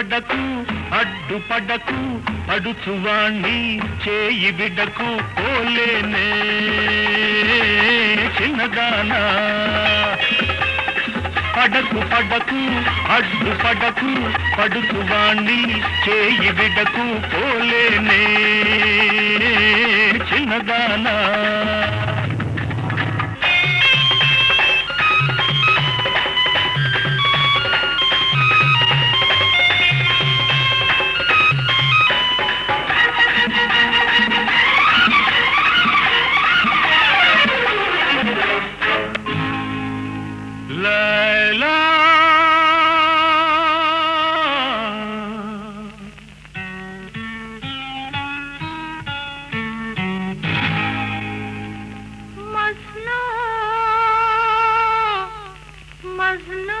పడకు అడ్డుపడకు పడుచువాణ్ణి చేయి బిడ్డకు పోలేనే చిన్నదానా పడకు పడకు అడ్డు పడకు పడుచువాణ్ణి చేయి బిడ్డకు పోలేనే చిన్నదానా లైలా మజ్ను మజ్ను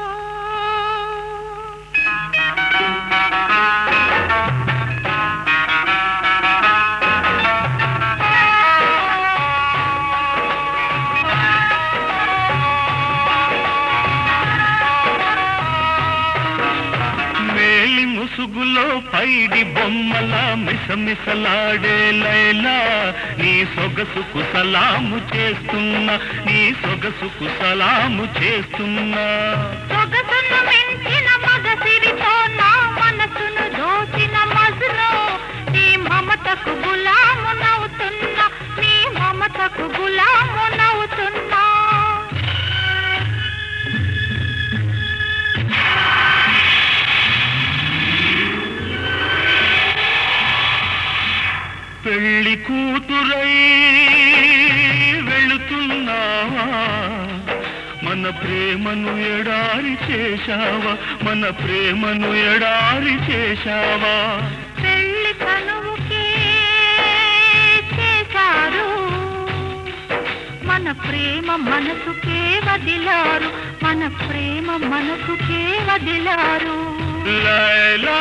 మేలి ముసుగులో పైడి బొమ్మల మిసమిసలాడే లైలా నీ సొగసుకు సలాము చేస్తున్నా నీ సొగసుకు సలాము చేస్తున్నా సొగసును మించిన మగసిరితో నా మనసును దోచిన మజ్ను నీ మమతకు గులాము నవ్వుతున్నా నీ మమతకు గులాము నవ్వుతున్నా పెళ్లి కూతురై వెళుతున్నావా మన ప్రేమను ఎడారి చేశావా మన ప్రేమను ఎడారి చేశావా పెళ్లి కనువుకే చేశారు మన ప్రేమ మనసుకే వదిలారు మన ప్రేమ మనసుకే వదిలారు లైలా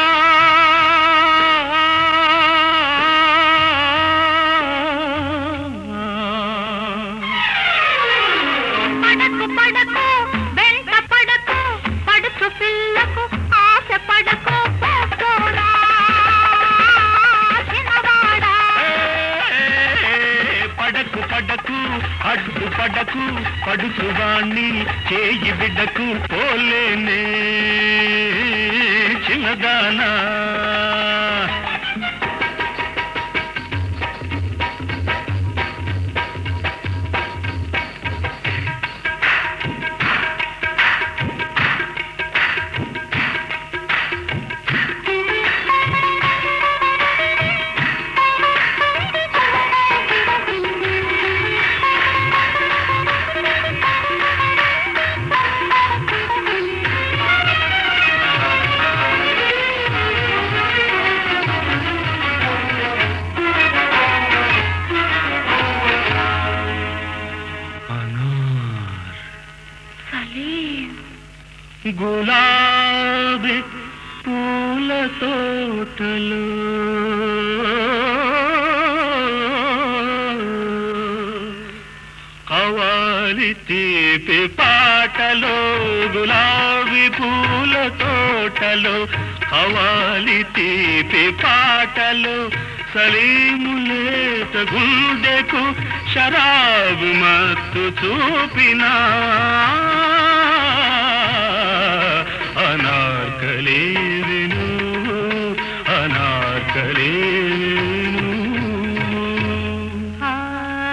పడకు పడకు వెంట పడకు పడుచు పిల్లకు ఆశ పడకు పోకోడా చిన్నవాడా పడకు పడకు అడ్డు పడకు పడుచువాణ్ణి చేయి బిడ్డకు పోలేనే చిన్నదానా అనార్ సలీం గులాబీ పూల తోటలు కవాలి తీపి పాటలో గులాబీ పూల తోటలో కవాలి తీపి పాటలు సలీములేత గుండెకు షరాబు మత్తు చూపినా అనార్కలే విను అనార్కలే విను ఆ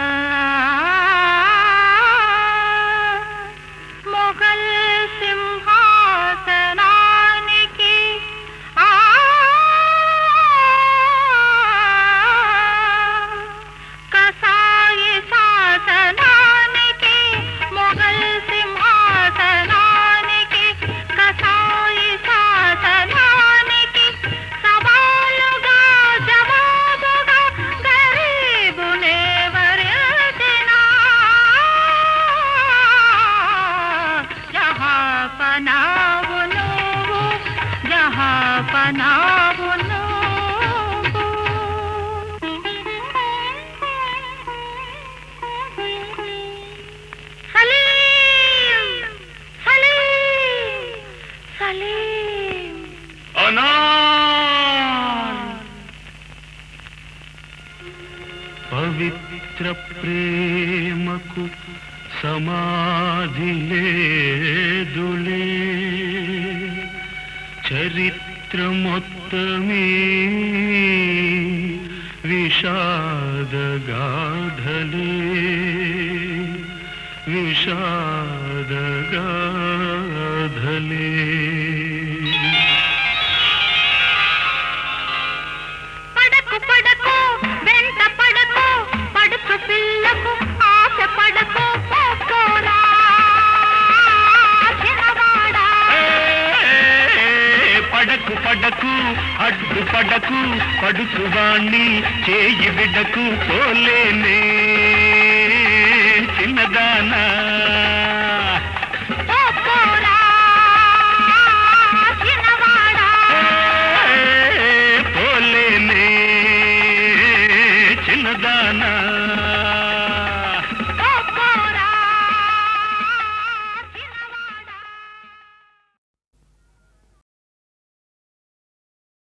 మొఘల్ సింహాసనానికి ఆ కసాయి శాసనానికి మొఘల్ సింహాసనానికి పవిత్ర ప్రేమకు సమాధి లేదులే చరిత్ర మొత్తమే విషాదగాధలే విషాదగాధలే పడకు పడకు వెంట పడకు పడుచు పిల్లకు ఆశ పడకు పోకోరా చిన్నవాడా ఏ, పడకు పడకు అడ్డు పడకు పడుకు వాణ్ణి చేయి బిడ్డకు పోలేనే చిన్నదానా పోకోరా చిన్నవాడా ఏ, పోలేనే చిన్నదానా